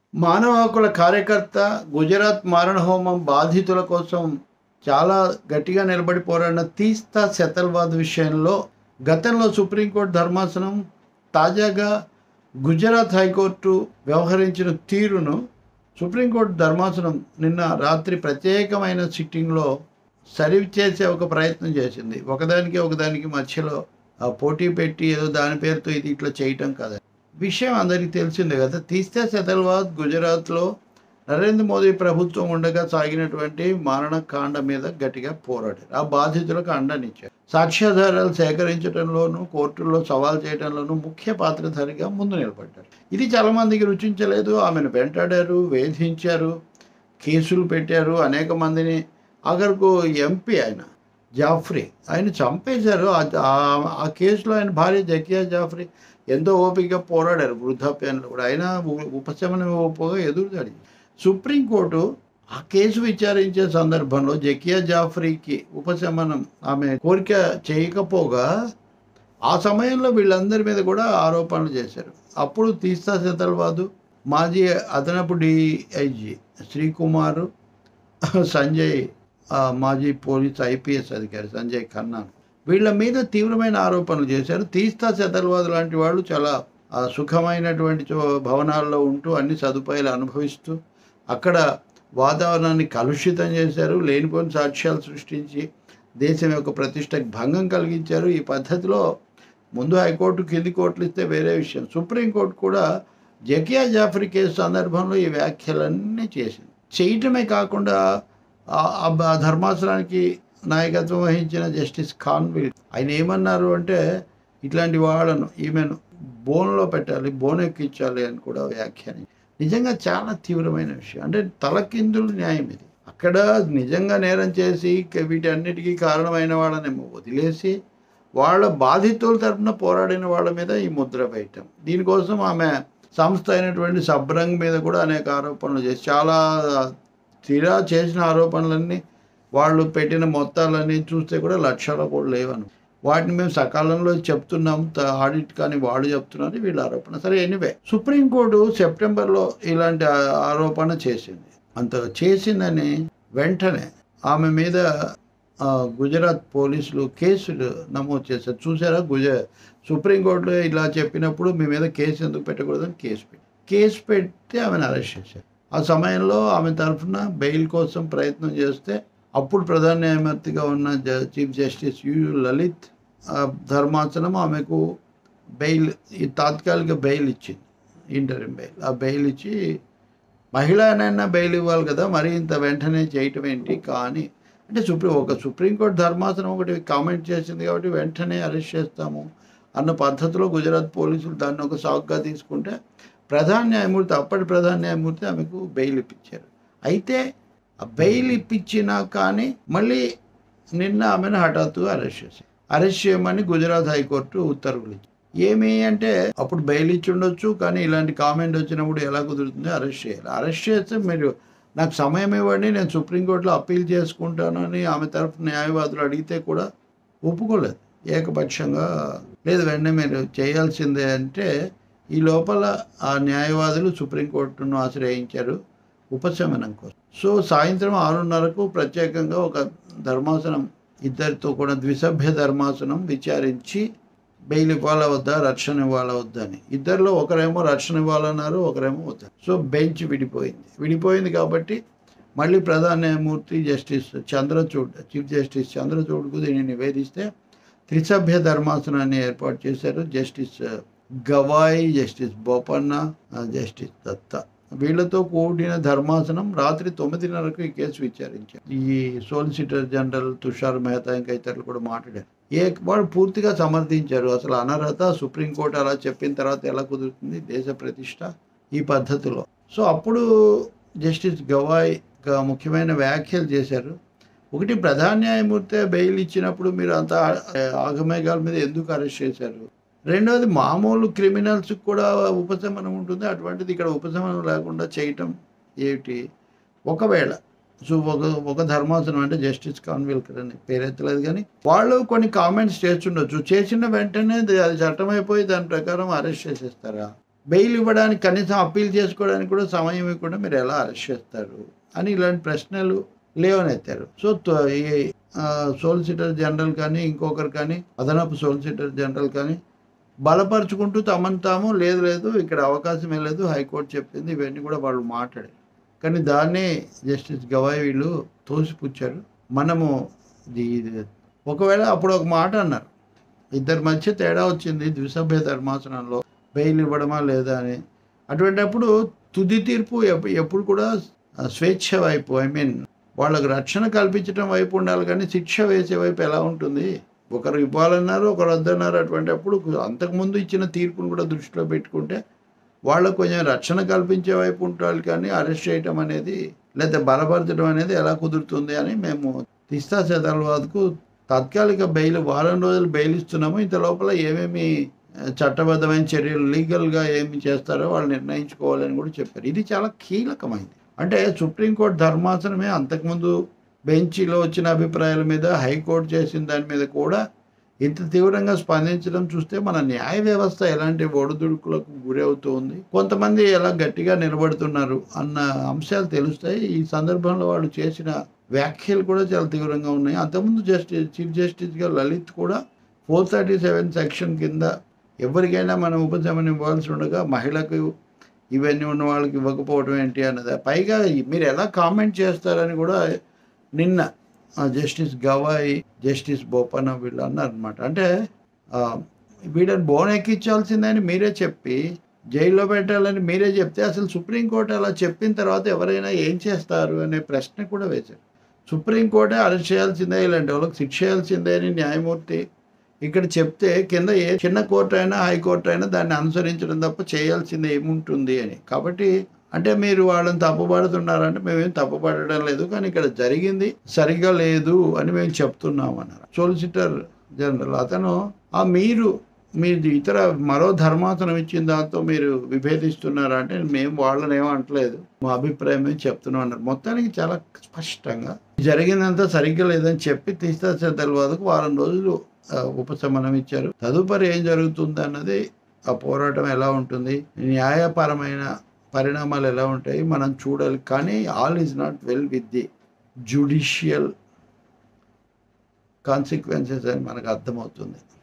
మానవ హక్కుల కార్యకర్త గుజరాత్ మారణ హోమం బాధితుల కోసం చాలా గట్టిగా నిలబడి పోరాడిన తీస్తా శతల్వాద్ విషయంలో గతంలో సుప్రీంకోర్టు ధర్మాసనం తాజాగా గుజరాత్ హైకోర్టు వ్యవహరించిన తీరును సుప్రీంకోర్టు ధర్మాసనం నిన్న రాత్రి ప్రత్యేకమైన సిట్టింగ్లో సరి చేసే ఒక ప్రయత్నం చేసింది ఒకదానికి ఒకదానికి మధ్యలో ఆ పోటీ పెట్టి ఏదో దాని పేరుతో ఇది ఇట్లా చేయటం కదా విషయం అందరికీ తెలిసిందే కదా తీస్తే సెతల్వాద్ గుజరాత్లో నరేంద్ర మోదీ ప్రభుత్వం ఉండగా సాగినటువంటి మారణకాండ మీద గట్టిగా పోరాడారు ఆ బాధితులకు అండనిచ్చారు సాక్ష్యాధారాలు సేకరించడంలోనూ కోర్టుల్లో సవాల్ చేయడంలోనూ ముఖ్య పాత్రధారిగా ముందు నిలబడ్డారు ఇది చాలా మందికి రుచించలేదు ఆమెను వెంటాడారు వేధించారు కేసులు పెట్టారు అనేక మందిని ఆఖరుకు ఎంపీ ఆయన జాఫ్రీ ఆయన చంపేశారు ఆ- ఆ- ఆ కేసులో ఆయన భార్య జకియా జాఫ్రీ ఎంతో ఓపికగా పోరాడారు వృద్ధాప్యంలో కూడా ఆయన ఉ- ఉపశమనం ఇవ్వకపోగా ఎదురుదాడి సుప్రీంకోర్టు ఆ కేసు విచారించే సందర్భంలో జకియా జాఫ్రీకి ఉపశమనం ఆమె కోరిక చేయకపోగా ఆ సమయంలో వీళ్ళందరి మీద కూడా ఆరోపణలు చేశారు అప్పుడు తీస్తా శతల్వాదు మాజీ అదనపు డిఐజీ శ్రీకుమారు సంజయ్ ఆ, మాజీ పోలీస్ ఐపీఎస్ అధికారి సంజయ్ ఖన్నా వీళ్ళ మీద తీవ్రమైన ఆరోపణలు చేశారు తీస్తా శతల్వాద్ లాంటి వాళ్ళు చాలా ఆ, సుఖమైనటువంటి చో- భవనాల్లో ఉంటూ అన్ని సదుపాయాలు అనుభవిస్తూ అక్కడ వాతావరణాన్ని కలుషితం చేశారు లేనిపోని సాక్ష్యాలు సృష్టించి దేశం యొక్క ప్రతిష్టకు భంగం కలిగించారు ఈ పద్ధతిలో ముందు హైకోర్టు కింది కోర్టులు ఇస్తే వేరే విషయం సుప్రీంకోర్టు కూడా జకియా జాఫ్రీ కేసు సందర్భంలో ఈ వ్యాఖ్యలన్నీ చేసింది చేయటమే కాకుండా ఆ- ఆ బ- ధర్మాసనానికి నాయకత్వం వహించిన జస్టిస్ ఖాన్విల్ ఆయన ఏమన్నారు అంటే ఇట్లాంటి వాళ్ళను ఈమెను బోన్లో పెట్టాలి బోన్ ఎక్కించాలి అని కూడా వ్యాఖ్యాని నిజంగా చాలా తీవ్రమైన విషయం అంటే తలకిందులు న్యాయం ఇది అక్కడ నిజంగా నేరం చేసి క- వీటన్నిటికీ కారణమైన వాళ్ళని వదిలేసి వాళ్ళ బాధితుల తరపున పోరాడిన వాళ్ళ మీద ఈ ముద్ర వేయటం దీనికోసం ఆమె సంస్థ అయినటువంటి సబ్రంగ్ మీద కూడా అనేక ఆరోపణలు చేసి చాలా తీరా చేసిన ఆరోపణలన్నీ వాళ్ళు పెట్టిన మొత్తాలన్నీ చూస్తే కూడా లక్షల కూడా లేవను వాటిని మేము సకాలంలో చెప్తున్నాం త- ఆడిట్ కానీ వాళ్ళు చెప్తున్నారు వీళ్ళ ఆరోపణ సరే ఎనివే సుప్రీంకోర్టు సెప్టెంబర్లో ఇలాంటి ఆ- ఆరోపణ చేసింది అంత చేసిందని వెంటనే ఆమె మీద ఆ, గుజరాత్ పోలీసులు కేసులు నమోదు చేశారు చూసారా గుజ సుప్రీంకోర్టులో ఇలా చెప్పినప్పుడు మీ మీద కేసు ఎందుకు పెట్టకూడదని కేసు పెట్టి కేసు పెట్టి ఆమెను అరెస్ట్ చేశారు ఆ సమయంలో ఆమె తరఫున బెయిల్ కోసం ప్రయత్నం చేస్తే అప్పుడు ప్రధాన న్యాయమూర్తిగా ఉన్న జ- చీఫ్ జస్టిస్ యు లలిత్ ఆ, ధర్మాసనం ఆమెకు బెయిల్ ఈ తాత్కాలిక బెయిల్ ఇచ్చింది ఇంటర్మ్ బెయిల్ ఆ బెయిల్ ఇచ్చి మహిళనైనా బెయిల్ ఇవ్వాలి కదా మరి ఇంత వెంటనే చేయటం ఏంటి కానీ అంటే సుప్రీం ఒక సుప్రీంకోర్టు ధర్మాసనం ఒకటి కామెంట్ చేసింది కాబట్టి వెంటనే అరెస్ట్ చేస్తాము అన్న పద్ధతిలో గుజరాత్ పోలీసులు దాన్ని ఒక సాకుగా తీసుకుంటే ప్రధాన న్యాయమూర్తి అప్పటి ప్రధాన న్యాయమూర్తి ఆమెకు బెయిల్ ఇప్పించారు అయితే ఆ బెయిల్ ఇప్పించినా కానీ మళ్ళీ నిన్న ఆమెను హఠాత్తుగా అరెస్ట్ చేశారు అరెస్ట్ చేయమని గుజరాత్ హైకోర్టు ఉత్తర్వులు ఇచ్చింది ఏమి అంటే అప్పుడు బెయిల్ ఇచ్చి ఉండొచ్చు కానీ ఇలాంటి కామెంట్ వచ్చినప్పుడు ఎలా కుదురుతుంది అరెస్ట్ చేయాలి అరెస్ట్ చేస్తే మీరు నాకు సమయం ఇవ్వండి నేను సుప్రీంకోర్టులో అప్పీల్ చేసుకుంటానని ఆమె తరఫు న్యాయవాదులు అడిగితే కూడా ఒప్పుకోలేదు ఏకపక్షంగా లేదు వెంటనే మీరు చేయాల్సిందే అంటే ఈ లోపల ఆ న్యాయవాదులు సుప్రీంకోర్టును ఆశ్రయించారు ఉపశమనం కోసం సో సాయంత్రం ఆరున్నరకు ప్రత్యేకంగా ఒక ధర్మాసనం ఇద్దరితో కూడా ద్విసభ్య ధర్మాసనం విచారించి బెయిల్ ఇవ్వాలా వద్దా రక్షణ ఇవ్వాలా వద్దా అని ఇద్దరిలో ఒకరేమో రక్షణ ఇవ్వాలన్నారు ఒకరేమో వద్దా సో బెంచ్ విడిపోయింది విడిపోయింది కాబట్టి మళ్ళీ ప్రధాన న్యాయమూర్తి జస్టిస్ చంద్రచూడ్ చీఫ్ జస్టిస్ చంద్రచూడ్కు దీన్ని నివేదిస్తే త్రిసభ్య ధర్మాసనాన్ని ఏర్పాటు చేశారు జస్టిస్ గవాయ్ జస్టిస్ బోపన్న ఆ, జస్టిస్ దత్తా వీళ్ళతో కూడిన ధర్మాసనం రాత్రి తొమ్మిదిన్నరకు ఈ కేసు విచారించారు ఈ సోలిసిటర్ జనరల్ తుషార్ మెహతా ఇంకా ఇతరులు కూడా మాట్లాడారు ఏ వాడు పూర్తిగా సమర్థించారు అసలు అనర్హత సుప్రీంకోర్టు అలా చెప్పిన తర్వాత ఎలా కుదురుతుంది దేశ ప్రతిష్ట ఈ పద్ధతిలో సో అప్పుడు జస్టిస్ గవాయ్ ఒక ముఖ్యమైన వ్యాఖ్యలు చేశారు ఒకటి ప్రధాన న్యాయమూర్తి బెయిల్ ఇచ్చినప్పుడు మీరు అంత ఆగమేఘాల మీద ఎందుకు అరెస్ట్ చేశారు రెండవది మామూలు క్రిమినల్స్ కూడా ఉపశమనం ఉంటుంది అటువంటిది ఇక్కడ ఉపశమనం లేకుండా చేయటం ఏమిటి ఒకవేళ సో ఒక ఒక ధర్మాసనం అంటే జస్టిస్ కాన్విల్కర్ అని పేరెత్తలేదు కానీ వాళ్ళు కొన్ని కామెంట్స్ చేస్తుండొచ్చు చేసిన వెంటనే ది- అది చట్టం అయిపోయి దాని ప్రకారం అరెస్ట్ చేసేస్తారా బెయిల్ ఇవ్వడానికి కనీసం అప్పీల్ చేసుకోవడానికి కూడా సమయం ఇవ్వకుండా మీరు ఎలా అరెస్ట్ చేస్తారు అని ఇలాంటి ప్రశ్నలు లేవనెత్తారు సో త- ఈ సోలిసిటర్ జనరల్ కానీ ఇంకొకరు కానీ అదనపు సోలిసిటర్ జనరల్ కానీ బలపరుచుకుంటూ తమను తాము లేదు లేదు ఇక్కడ అవకాశమే లేదు హైకోర్టు చెప్పింది ఇవన్నీ కూడా వాళ్ళు మాట్లాడారు కానీ దాన్నే జస్టిస్ గవాయ్ వీళ్ళు తోసిపుచ్చారు మనము ఇది- ఇది ఒకవేళ అప్పుడు ఒక మాట అన్నారు ఇద్దరి మధ్య తేడా వచ్చింది ద్విసభ్య ధర్మాసనంలో బెయిల్ ఇవ్వడమా లేదా అని అటువంటప్పుడు తుది తీర్పు ఎప్- ఎప్పుడు కూడా ఆ, స్వేచ్ఛ వైపు ఐ మీన్ వాళ్ళకు రక్షణ కల్పించడం వైపు ఉండాలి కానీ శిక్ష వేసే వైపు ఎలా ఉంటుంది ఒకరు ఇవ్వాలన్నారు ఒకరు వద్దన్నారు అటువంటి అప్పుడు అంతకుముందు ఇచ్చిన తీర్పును కూడా దృష్టిలో పెట్టుకుంటే వాళ్ళకు కొంచెం రక్షణ కల్పించే వైపు ఉంటారు కానీ అరెస్ట్ చేయటం అనేది లేదా బలపరచడం అనేది ఎలా కుదురుతుంది అని మేము తిస్తా సెదల్వాద్కు తాత్కాలిక బెయిల్ వారం రోజులు బెయిల్ ఇస్తున్నాము ఇంత లోపల ఏమేమి ఆ, చట్టబద్ధమైన చర్యలు లీగల్గా ఏమి చేస్తారో వాళ్ళు నిర్ణయించుకోవాలని కూడా చెప్పారు ఇది చాలా కీలకమైంది అంటే సుప్రీంకోర్టు ధర్మాసనమే అంతకుముందు బెంచీలో వచ్చిన అభిప్రాయాల మీద హైకోర్టు చేసిన దాని మీద కూడా ఇంత తీవ్రంగా స్పందించడం చూస్తే మన న్యాయ వ్యవస్థ ఎలాంటి ఒడిదుడుకులకు గురవుతూ ఉంది కొంతమంది ఎలా గట్టిగా నిలబడుతున్నారు అన్న అంశాలు తెలుస్తాయి ఈ సందర్భంలో వాళ్ళు చేసిన వ్యాఖ్యలు కూడా చాలా తీవ్రంగా ఉన్నాయి అంతకుముందు జస్టిస్ చీఫ్ జస్టిస్గా లలిత్ కూడా ఫోర్ థర్టీ సెవెన్ సెక్షన్ కింద ఎవరికైనా మనం ఉపశమనం ఇవ్వాల్సి ఉండగా మహిళకు ఇవన్నీ ఉన్న వాళ్ళకి ఇవ్వకపోవడం ఏంటి అన్నది పైగా మీరు ఎలా కామెంట్ చేస్తారని కూడా నిన్న ఆ, జస్టిస్ గవాయి జస్టిస్ బోపన్న వీళ్ళు అన్నారు అనమాట అంటే ఆ, వీళ్ళని బోన్ ఎక్కించాల్సిందని మీరే చెప్పి జైల్లో పెట్టాలని మీరే చెప్తే అసలు సుప్రీంకోర్టు అలా చెప్పిన తర్వాత ఎవరైనా ఏం చేస్తారు అనే ప్రశ్న కూడా వేశారు సుప్రీంకోర్టే అరెస్ట్ చేయాల్సిందే ఇలాంటి వాళ్ళకి శిక్ష చేయాల్సిందే అని న్యాయమూర్తి ఇక్కడ చెప్తే కింద ఏ చిన్న కోర్టు అయినా హైకోర్టు అయినా దాన్ని అనుసరించడం తప్ప చేయాల్సింది ఏముంటుంది అని కాబట్టి అంటే మీరు వాళ్ళని తప్పుపడుతున్నారంటే మేమేం తప్పుపడడం లేదు కానీ ఇక్కడ జరిగింది సరిగా లేదు అని మేము చెప్తున్నాం అన్నారు సోలిసిటర్ జనరల్ అతను ఆ మీరు మీరు ఇతర మరో ధర్మాసనం ఇచ్చిన దాంతో మీరు విభేదిస్తున్నారా అంటే మేము వాళ్ళని ఏమో అంటలేదు మా అభిప్రాయం ఏం చెప్తున్నాం అన్నారు మొత్తానికి చాలా స్పష్టంగా జరిగిందంతా సరిగ్గా లేదని చెప్పి తీస్తా తెలియదుకు వారం రోజులు ఆ, ఉపశమనం ఇచ్చారు తదుపరి ఏం జరుగుతుంది అన్నది ఆ పోరాటం ఎలా ఉంటుంది న్యాయపరమైన పరిణామాలు ఎలా ఉంటాయి మనం చూడాలి కానీ all is not well with the judicial consequences అని మనకు అర్థమవుతుంది